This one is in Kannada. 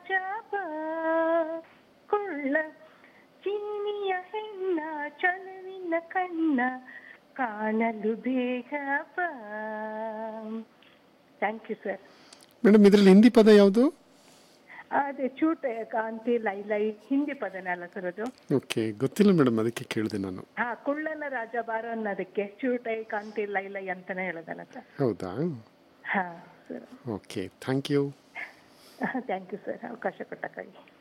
ರಾಜ ಬಾ ಕೊಳ್ಳ ಚೀನಿಯ ಹೆಣ್ಣ ಚಲುವಿನ ಕಣ್ಣ ಕಾಣಲು ಬೇಗ ಬಾ ಥ್ಯಾಂಕ್ ಯು ಸರ್ ಮೇಡಮ್ ಇದರಲ್ಲಿ ಹಿಂದಿ ಪದ ಯಾವುದು ಅದೇ ಚೂಟ ಕಾಂತಿ ಲೈ ಲೈ ಹಿಂದಿ ಪದನೇ ಅಲ್ಲ ಸರ್ ಅದು ಓಕೆ ಗೊತ್ತಿಲ್ಲ ಮೇಡಮ್ ಅದಕ್ಕೆ ಕೇಳಿದೆ ನಾನು ಹಾ ಕುಳ್ಳನ ರಾಜ ಬಾರ ಅನ್ನೋದಕ್ಕೆ ಚೂಟೈ ಕಾಂತಿ ಲೈ ಲೈ ಅಂತಾನೆ ಹೇಳೋದಲ್ಲ ಸರ್ ಹೌದಾ ಹಾ sir okay thank you thank you sir ಅವಕಾಶ ಕೊಟ್ಟಕ್ಕಾಗಿ